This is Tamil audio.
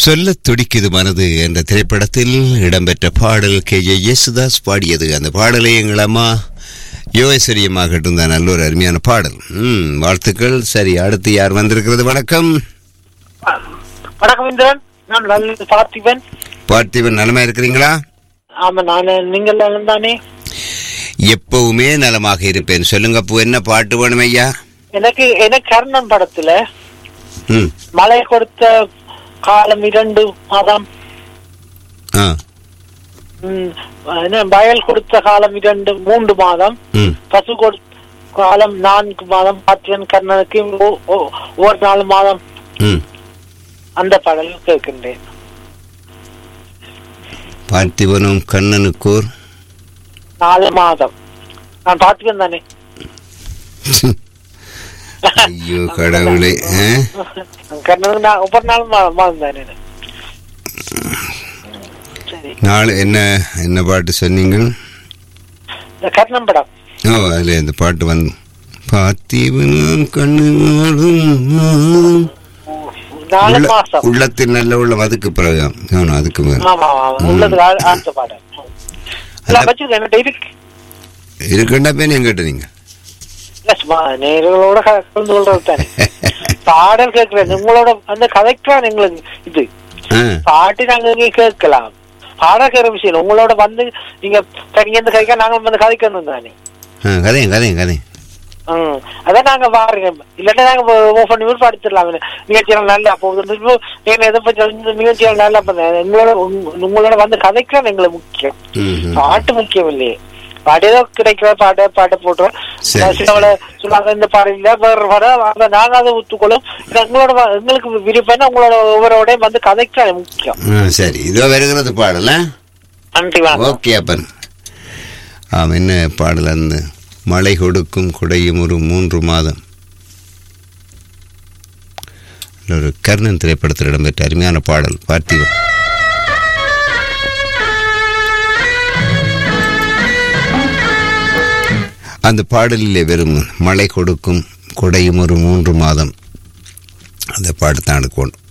சொல்லத் துடிக்குது மனது என்ற திரைப்படத்தில் இடம்பெற்ற பாடல் கே ஜே யேசுதாஸ் பாடியது அந்த பாடலை எங்கள் அம்மா யோகேஸ்வரியமாகட்டும் தான் நல்ல ஒரு அருமையான பாடல் ம் வாழ்த்துக்கள் சரி அடுத்து யார் வந்திருக்கிறது வணக்கம் வணக்கம் இந்திரன் நான் நல்ல பார்த்திபன் பார்த்திபன் நலமா இருக்கிறீங்களா ஆமா நான் நீங்கள் நலம் தானே எப்பவுமே நலமாக இருப்பேன் சொல்லுங்க அப்போ என்ன பாட்டு வேணும் ஐயா எனக்கு எனக்கு கர்ணன் படத்துல ம் மழை கொடுத்த காலம் இரண்டு மாதம் ஆ ம், என்ன, வயல் கொடுத்த காலம் இரண்டு மூன்று மாதம் ம் பசு கொடுத்த காலம் நான்கு மாதம் பார்த்திபன் கர்ணனுக்கு ஒ- ஒ- ஒவ்வொரு நாலு மாதம் ம் அந்த பாடல் கேட்கின்றேன் பார்த்திபனும் கண்ணனுக்கோர் நாலு மாதம் நான் பார்த்திபன் தானே ஐயோ கடவுளே ஆ? கர்ணனுக்கு நான் ஒவ்வொரு நாளும் மா- மாதம் தானே சரி நாளை என்ன என்ன பாட்டு சொன்னீங்க இந்த கர்ணன் படம் ஓ அதில் இந்த பாட்டு வந்து பார்த்திபனும் கண்ணுகளும் நாலு உள்ள- மாசம் உள்ளத்தில் நல்ல உள்ளம் அதுக்கு பிறகு ஆமா, அதுக்கு மேல ஆமா ஆமா உள்ளது ஆ- ஆழ்த்த பாடல் எல்லாம் வச்சிருக்கேன் என்கிட்ட இருக்கு இருக்குண்டா பேர் எங்கிட்ட நீங்க இல்ல சும்மா நேர்களோட க- கலந்து கொள்றது தானே பாடல் கேட்கிறேன் உங்களோட அந்த கதைக்கான எங்களுக்கு இது ஆ, பாட்டு நாங்க இங்க கேட்கலாம் பாடல் கேட்கிற விஷயம் இல்ல. உங்களோட வந்து நீங்க தனியா இருந்து கதைக்க நாங்க வந்து கதைக்கணும் தானே ஆ, கதையும் கதையும் கதையும் ம் அதான் நாங்க பாருங்க இல்லாட்டா நாங்க ஓ பண்ணி விட்டு படுத்துடலாம் நிகழ்ச்சிகள் நல்லா போகுது நீங்க எதை பத்தி நிகழ்ச்சிகள் நல்லா பண்ண உங்களோட உங்க- உங்களோட வந்து கதைக்கலாம் எங்களுக்கு முக்கியம் ம், ம். பாட்டு முக்கியம் இல்லையே பாட்டு ஏதோ கிடைக்கிற பாட்டை பாட்டை போட்டுறோம் சரி, சிலவள சொல்லுவாங்க இந்த பாடம் இல்ல வேற பாடம் அந்த நாங்க அதை ஒத்துக்கொள்ளும் இது எங்களோட வ- எங்களுக்கு விருப்பம் உங்களோட ஒவ்வொருவரையும் வந்து கதைக்க முக்கியம் ஆ, சரி இதோ வருகிறது பாடல நன்றி வணக்கம் ஓகே அப்பன் ஆம் என்ன பாடல் அந்த மழை கொடுக்கும் குடையும் ஒரு மூன்று மாதம் ஒரு கர்ணன் திரைப்படத்தில் இடம்பெற்ற அருமையான பாடல் பார்த்திபன் அந்த பாடலிலே வெறும் மழை கொடுக்கும் குடையும் ஒரு மூன்று மாதம் அந்த பாட்டு தான் எடுக்கணும்